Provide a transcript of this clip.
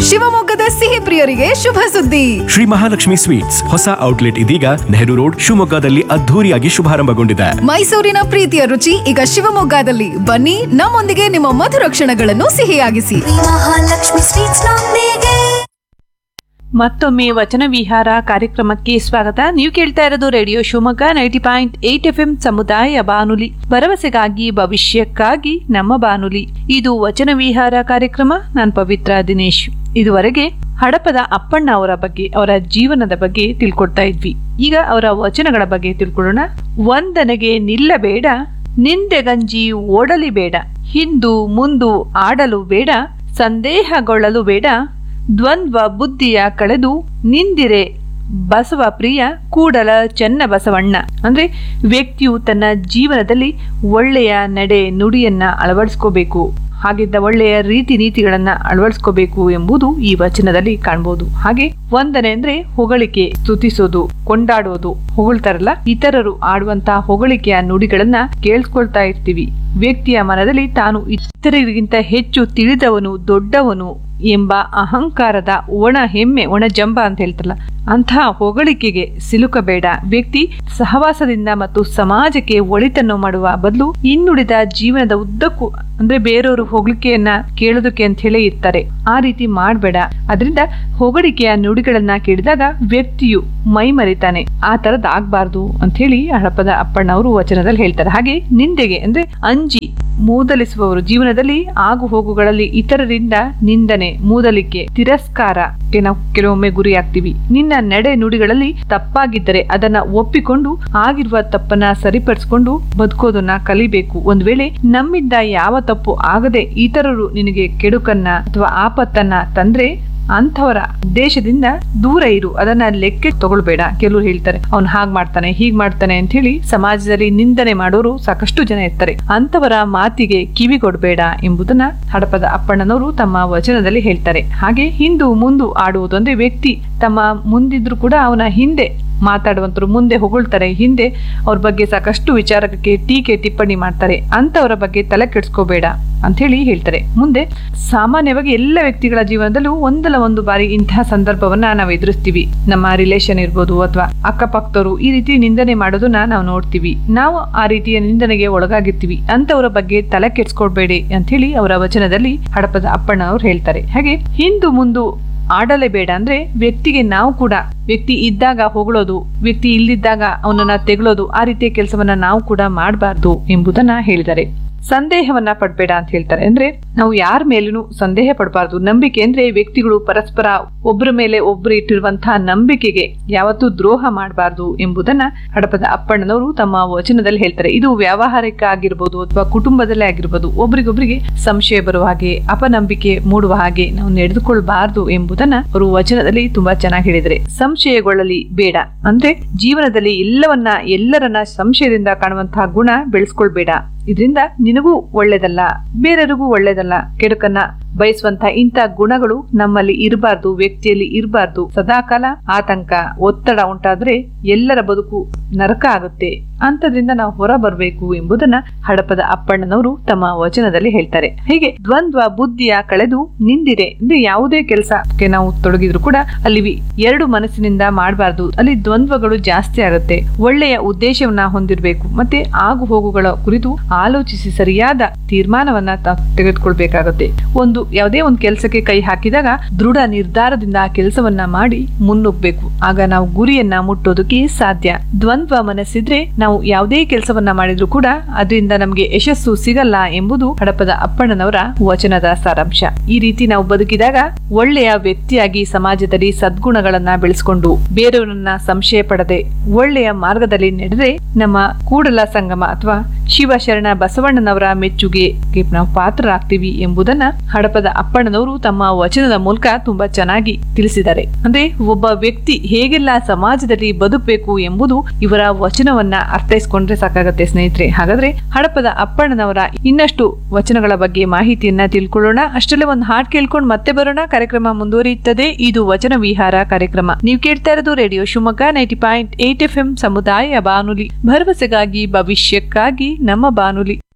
ಶಿವಮೊಗ್ಗದ ಸಿಹಿ ಪ್ರಿಯರಿಗೆ ಶುಭ ಸುದ್ದಿ ಶ್ರೀ ಮಹಾಲಕ್ಷ್ಮಿ ಸ್ವೀಟ್ಸ್ ಹೊಸ ಔಟ್ಲೆಟ್ ಇದೀಗ ನೆಹರು ರೋಡ್ ಶಿವಮೊಗ್ಗದಲ್ಲಿ ಅದ್ಧೂರಿಯಾಗಿ ಶುಭಾರಂಭಗೊಂಡಿದೆ ಮೈಸೂರಿನ ಪ್ರೀತಿಯ ರುಚಿ ಈಗ ಶಿವಮೊಗ್ಗದಲ್ಲಿ ಬನ್ನಿ ನಮ್ಮೊಂದಿಗೆ ನಿಮ್ಮ ಮಧುರ ಕ್ಷಣಗಳನ್ನು ಸಿಹಿಯಾಗಿಸಿ ಮಹಾಲಕ್ಷ್ಮಿ ಸ್ವೀಟ್ಸ್ ನೊಂದಿಗೆ ಮತ್ತೊಮ್ಮೆ ವಚನ ವಿಹಾರ ಕಾರ್ಯಕ್ರಮಕ್ಕೆ ಸ್ವಾಗತ ನೀವು ಕೇಳ್ತಾ ಇರೋದು radio Shivamogga ninety point eight F M ಸಮುದಾಯ ಬಾನುಲಿ ಭರವಸೆಗಾಗಿ ಭವಿಷ್ಯಕ್ಕಾಗಿ ನಮ್ಮ ಬಾನುಲಿ ಇದು ವಚನ ವಿಹಾರ ಕಾರ್ಯಕ್ರಮ ನಾನು ಪವಿತ್ರ ದಿನೇಶ್ ಇದುವರೆಗೆ ಹಡಪದ ಅಪ್ಪಣ್ಣ ಅವರ ಬಗ್ಗೆ ಅವರ ಜೀವನದ ಬಗ್ಗೆ ತಿಳ್ಕೊಡ್ತಾ ಇದ್ವಿ ಈಗ ಅವರ ವಚನಗಳ ಬಗ್ಗೆ ತಿಳ್ಕೊಳ್ಳೋಣ ಒಂದನೆಗೆ ನಿಲ್ಲಬೇಡ ನಿಂದೆಗಂಜಿ ಓಡಲಿ ಬೇಡ ಹಿಂದು ಮುಂದು ಆಡಲು ಬೇಡ ಸಂದೇಹಗೊಳ್ಳಲು ಬೇಡ ದ್ವಂದ್ವ ಬುದ್ಧಿಯ ಕಳೆದು ನಿಂದಿರೆ ಬಸವ ಪ್ರಿಯ ಕೂಡಲ ಚೆನ್ನ ಬಸವಣ್ಣ ಅಂದ್ರೆ ವ್ಯಕ್ತಿಯು ತನ್ನ ಜೀವನದಲ್ಲಿ ಒಳ್ಳೆಯ ನಡೆ ನುಡಿಯನ್ನ ಅಳವಡಿಸ್ಕೋಬೇಕು ಹಾಗಿದ್ದ ಒಳ್ಳೆಯ ರೀತಿ ನೀತಿಗಳನ್ನ ಅಳವಡಿಸ್ಕೋಬೇಕು ಎಂಬುದು ಈ ವಚನದಲ್ಲಿ ಕಾಣ್ಬೋದು ಹಾಗೆ ವಂದನೆ ಅಂದ್ರೆ ಹೊಗಳಿಕೆ ಸ್ತುತಿಸೋದು ಕೊಂಡಾಡೋದು ಹೊಗಳ್ತಾರಲ್ಲ ಇತರರು ಆಡುವಂತಹ ಹೊಗಳಿಕೆಯ ನುಡಿಗಳನ್ನ ಕೇಳಿಸ್ಕೊಳ್ತಾ ಇರ್ತೀವಿ ವ್ಯಕ್ತಿಯ ಮನದಲ್ಲಿ ತಾನು ಇತರರಿಗಿಂತ ಹೆಚ್ಚು ತಿಳಿದವನು ದೊಡ್ಡವನು ಎಂಬ ಅಹಂಕಾರದ ಒಣ ಹೆಮ್ಮೆ ಒಣ ಜಂಬ ಅಂತ ಹೇಳ್ತಾರಲ್ಲ ಅಂತಹ ಹೊಗಳಿಕೆಗೆ ಸಿಲುಕಬೇಡ ವ್ಯಕ್ತಿ ಸಹವಾಸದಿಂದ ಮತ್ತು ಸಮಾಜಕ್ಕೆ ಒಳಿತನ್ನು ಮಾಡುವ ಬದಲು ಇನ್ನುಳಿದ ಜೀವನದ ಉದ್ದಕ್ಕೂ ಅಂದ್ರೆ ಬೇರೆಯವರು ಹೊಗಳಿಕೆಯನ್ನ ಕೇಳೋದಕ್ಕೆ ಅಂತ ಹೇಳಿ ಇರ್ತಾರೆ ಆ ರೀತಿ ಮಾಡಬೇಡ ಅದರಿಂದ ಹೊಗಳಿಕೆಯ ನುಡಿಗಳನ್ನ ಕೇಳಿದಾಗ ವ್ಯಕ್ತಿಯು ಮೈ ಮರಿತಾನೆ ಆ ತರದ್ ಆಗ್ಬಾರ್ದು ಅಂತ ಹೇಳಿ ಹಳಪದ ಅಪ್ಪಣ್ಣ ಅವರು ವಚನದಲ್ಲಿ ಹೇಳ್ತಾರೆ ಹಾಗೆ ನಿಂದೆಗೆ ಅಂದ್ರೆ ಅಂಜಿ ಮೂದಲಿಸುವವರು ಜೀವನದಲ್ಲಿ ಆಗು ಹೋಗುಗಳಲ್ಲಿ ಇತರರಿಂದ ನಿಂದನೆ ಮೂದಲಿಕೆ ತಿರಸ್ಕಾರಕ್ಕೆ ನಾವು ಕೆಲವೊಮ್ಮೆ ಗುರಿಯಾಗ್ತೀವಿ ನಿನ್ನ ನಡೆ ನುಡಿಗಳಲ್ಲಿ ತಪ್ಪಾಗಿದ್ದರೆ ಅದನ್ನ ಒಪ್ಪಿಕೊಂಡು ಆಗಿರುವ ತಪ್ಪನ್ನ ಸರಿಪಡಿಸ್ಕೊಂಡು ಬದುಕೋದನ್ನ ಕಲಿಬೇಕು ಒಂದ್ ವೇಳೆ ನಮ್ಮಿಂದ ಯಾವ ತಪ್ಪು ಆಗದೆ ಇತರರು ನಿನಗೆ ಕೆಡುಕನ್ನ ಅಥವಾ ಆಪತ್ತನ್ನ ತಂದ್ರೆ ಅಂಥವರ ಉದ್ದೇಶದಿಂದ ದೂರ ಇರು ಅದನ್ನ ಲೆಕ್ಕ ತಗೊಳ್ಬೇಡ ಕೆಲವರು ಹೇಳ್ತಾರೆ ಅವ್ನು ಹಾಗ್ ಮಾಡ್ತಾನೆ ಹೀಗ್ ಮಾಡ್ತಾನೆ ಅಂತ ಹೇಳಿ ಸಮಾಜದಲ್ಲಿ ನಿಂದನೆ ಮಾಡೋರು ಸಾಕಷ್ಟು ಜನ ಇರ್ತಾರೆ ಅಂತವರ ಮಾತಿಗೆ ಕಿವಿ ಕೊಡಬೇಡ ಎಂಬುದನ್ನ ಹಡಪದ ಅಪ್ಪಣ್ಣನವರು ತಮ್ಮ ವಚನದಲ್ಲಿ ಹೇಳ್ತಾರೆ ಹಾಗೆ ಹಿಂದು ಮುಂದು ಆಡುವುದು ಅಂದ್ರೆ ವ್ಯಕ್ತಿ ತಮ್ಮ ಮುಂದಿದ್ರು ಕೂಡ ಅವನ ಹಿಂದೆ ಮಾತಾಡುವಂತರು ಮುಂದೆ ಹೊಗಳ್ತಾರೆ ಹಿಂದೆ ಅವ್ರ ಬಗ್ಗೆ ಸಾಕಷ್ಟು ವಿಚಾರಕ್ಕೆ ಟೀಕೆ ಟಿಪ್ಪಣಿ ಮಾಡ್ತಾರೆ ಅಂತವರ ಬಗ್ಗೆ ತಲೆ ಕೆಡ್ಸ್ಕೋಬೇಡ ಅಂತ ಹೇಳಿ ಹೇಳ್ತಾರೆ ಮುಂದೆ ಸಾಮಾನ್ಯವಾಗಿ ಎಲ್ಲ ವ್ಯಕ್ತಿಗಳ ಜೀವನದಲ್ಲೂ ಒಂದಲ್ಲ ಒಂದು ಬಾರಿ ಇಂತಹ ಸಂದರ್ಭವನ್ನ ನಾವು ಎದುರಿಸ್ತೀವಿ ನಮ್ಮ ರಿಲೇಷನ್ ಇರ್ಬೋದು ಅಥವಾ ಅಕ್ಕಪಕ್ಕದವರು ಈ ರೀತಿ ನಿಂದನೆ ಮಾಡೋದನ್ನ ನಾವು ನೋಡ್ತೀವಿ ನಾವು ಆ ರೀತಿಯ ನಿಂದನೆಗೆ ಒಳಗಾಗಿರ್ತೀವಿ ಅಂತವರ ಬಗ್ಗೆ ತಲೆ ಕೆಡ್ಸ್ಕೊಳ್ಬೇಡಿ ಅಂತ ಹೇಳಿ ಅವರ ವಚನದಲ್ಲಿ ಹಡಪದ ಅಪ್ಪಣ್ಣ ಅವ್ರು ಹೇಳ್ತಾರೆ ಹಾಗೆ ಹಿಂದು ಮುಂದು ಆಡಲೇಬೇಡ ಅಂದ್ರೆ ವ್ಯಕ್ತಿಗೆ ನಾವು ಕೂಡ ವ್ಯಕ್ತಿ ಇದ್ದಾಗ ಹೊಗಳೋದು ವ್ಯಕ್ತಿ ಇಲ್ಲಿದ್ದಾಗ ಅವನನ್ನ ತೆಗಳೋದು ಆ ರೀತಿಯ ಕೆಲಸವನ್ನ ನಾವು ಕೂಡ ಮಾಡಬಾರ್ದು ಎಂಬುದನ್ನ ಹೇಳಿದ್ದಾರೆ ಸಂದೇಹವನ್ನ ಪಡ್ಬೇಡ ಅಂತ ಹೇಳ್ತಾರೆ ಅಂದ್ರೆ ನಾವು ಯಾರ ಮೇಲೂ ಸಂದೇಹ ಪಡಬಾರ್ದು ನಂಬಿಕೆ ಅಂದ್ರೆ ವ್ಯಕ್ತಿಗಳು ಪರಸ್ಪರ ಒಬ್ಬರ ಮೇಲೆ ಒಬ್ರು ಇಟ್ಟಿರುವಂತಹ ನಂಬಿಕೆಗೆ ಯಾವತ್ತೂ ದ್ರೋಹ ಮಾಡಬಾರ್ದು ಎಂಬುದನ್ನ ಹಡಪದ ಅಪ್ಪಣ್ಣನವರು ತಮ್ಮ ವಚನದಲ್ಲಿ ಹೇಳ್ತಾರೆ ಇದು ವ್ಯಾವಹಾರಿಕ ಆಗಿರ್ಬೋದು ಅಥವಾ ಕುಟುಂಬದಲ್ಲೇ ಆಗಿರ್ಬೋದು ಒಬ್ರಿಗೊಬ್ರಿಗೆ ಸಂಶಯ ಬರುವ ಹಾಗೆ ಅಪನಂಬಿಕೆ ಮೂಡುವ ಹಾಗೆ ನಾವು ನಡೆದುಕೊಳ್ಬಾರ್ದು ಎಂಬುದನ್ನ ಅವರು ವಚನದಲ್ಲಿ ತುಂಬಾ ಚೆನ್ನಾಗಿ ಹೇಳಿದರೆ ಸಂಶಯಗೊಳ್ಳಲಿ ಬೇಡ ಅಂದ್ರೆ ಜೀವನದಲ್ಲಿ ಎಲ್ಲವನ್ನ ಎಲ್ಲರನ್ನ ಸಂಶಯದಿಂದ ಕಾಣುವಂತಹ ಗುಣ ಬೆಳೆಸ್ಕೊಳ್ಬೇಡ ಇದರಿಂದ ನಿನಗೂ ಒಳ್ಳೇದಲ್ಲ ಬೇರೆಯವರಿಗೂ ಒಳ್ಳೇದಲ್ಲ ಕೆಡುಕನ್ನ ಬಯಸುವಂತ ಇಂಥ ಗುಣಗಳು ನಮ್ಮಲ್ಲಿ ಇರಬಾರ್ದು ವ್ಯಕ್ತಿಯಲ್ಲಿ ಇರಬಾರ್ದು ಸದಾಕಾಲ ಆತಂಕ ಒತ್ತಡ ಉಂಟಾದ್ರೆ ಎಲ್ಲರ ಬದುಕು ನರಕ ಆಗುತ್ತೆ ಅಂತದ್ರಿಂದ ನಾವು ಹೊರ ಬರಬೇಕು ಎಂಬುದನ್ನ ಹಡಪದ ಅಪ್ಪಣ್ಣನವರು ತಮ್ಮ ವಚನದಲ್ಲಿ ಹೇಳ್ತಾರೆ ಹೀಗೆ ದ್ವಂದ್ವ ಬುದ್ಧಿಯ ಕಳೆದು ನಿಂದಿರೆ ಅಂದ್ರೆ ಯಾವುದೇ ಕೆಲಸಕ್ಕೆ ನಾವು ತೊಡಗಿದ್ರು ಕೂಡ ಅಲ್ಲಿ ವಿ- ಎರಡು ಮನಸ್ಸಿನಿಂದ ಮಾಡಬಾರ್ದು ಅಲ್ಲಿ ದ್ವಂದ್ವಗಳು ಜಾಸ್ತಿ ಆಗುತ್ತೆ ಒಳ್ಳೆಯ ಉದ್ದೇಶವನ್ನ ಹೊಂದಿರಬೇಕು ಮತ್ತೆ ಆಗು ಹೋಗುಗಳ ಕುರಿತು ಆಲೋಚಿಸಿ ಸರಿಯಾದ ತೀರ್ಮಾನವನ್ನ ತ- ತೆಗೆದುಕೊಳ್ಬೇಕಾಗತ್ತೆ ಒಂದು ಯಾವುದೇ ಒಂದು ಕೆಲಸಕ್ಕೆ ಕೈ ಹಾಕಿದಾಗ ದೃಢ ನಿರ್ಧಾರದಿಂದ ಆ ಕೆಲಸವನ್ನ ಮಾಡಿ ಮುನ್ನುಗ್ಬೇಕು ಆಗ ನಾವು ಗುರಿಯನ್ನ ಮುಟ್ಟೋದಕ್ಕೆ ಸಾಧ್ಯ ದ್ವಂದ್ವ ಮನಸ್ಸಿದ್ರೆ ನಾವು ಯಾವುದೇ ಕೆಲಸವನ್ನ ಮಾಡಿದ್ರು ಕೂಡ ಅದರಿಂದ ನಮ್ಗೆ ಯಶಸ್ಸು ಸಿಗಲ್ಲ ಎಂಬುದು ಹಡಪದ ಅಪ್ಪಣ್ಣನವರ ವಚನದ ಸಾರಾಂಶ ಈ ರೀತಿ ನಾವು ಬದುಕಿದಾಗ ಒಳ್ಳೆಯ ವ್ಯಕ್ತಿಯಾಗಿ ಸಮಾಜದಲ್ಲಿ ಸದ್ಗುಣಗಳನ್ನ ಬೆಳೆಸ್ಕೊಂಡು ಬೇರೆಯವರನ್ನ ಸಂಶಯ ಪಡದೆ ಒಳ್ಳೆಯ ಮಾರ್ಗದಲ್ಲಿ ನಡೆದ್ರೆ ನಮ್ಮ ಕೂಡಲ ಸಂಗಮ ಅಥವಾ ಶಿವಶರಣ ಬಸವಣ್ಣನವರ ಮೆಚ್ಚುಗೆಗೆ ನಾವು ಪಾತ್ರರಾಗ್ತೀವಿ ಎಂಬುದನ್ನ ಹಡಪದ ಅಪ್ಪಣ್ಣನವರು ತಮ್ಮ ವಚನದ ಮೂಲಕ ತುಂಬಾ ಚೆನ್ನಾಗಿ ತಿಳಿಸಿದ್ದಾರೆ ಅಂದ್ರೆ ಒಬ್ಬ ವ್ಯಕ್ತಿ ಹೇಗೆಲ್ಲ ಸಮಾಜದಲ್ಲಿ ಬದುಕಬೇಕು ಎಂಬುದು ಇವರ ವಚನವನ್ನ ಅರ್ಥೈಸ್ಕೊಂಡ್ರೆ ಸಾಕಾಗತ್ತೆ ಸ್ನೇಹಿತರೆ ಹಾಗಾದ್ರೆ ಹಡಪದ ಅಪ್ಪಣ್ಣನವರ ಇನ್ನಷ್ಟು ವಚನಗಳ ಬಗ್ಗೆ ಮಾಹಿತಿಯನ್ನ ತಿಳ್ಕೊಳ್ಳೋಣ ಅಷ್ಟರಲ್ಲೇ ಒಂದು ಹಾಡ್ ಕೇಳ್ಕೊಂಡು ಮತ್ತೆ ಬರೋಣ ಕಾರ್ಯಕ್ರಮ ಮುಂದುವರಿಯುತ್ತದೆ ಇದು ವಚನ ವಿಹಾರ ಕಾರ್ಯಕ್ರಮ ನೀವು ಕೇಳ್ತಾ ಇರೋದು radio Shivamogga ninety point eight F M ಸಮುದಾಯ ಬಾನುಲಿ ಭರವಸೆಗಾಗಿ ಭವಿಷ್ಯಕ್ಕಾಗಿ ನಮ್ಮ ಬಾನುಲಿ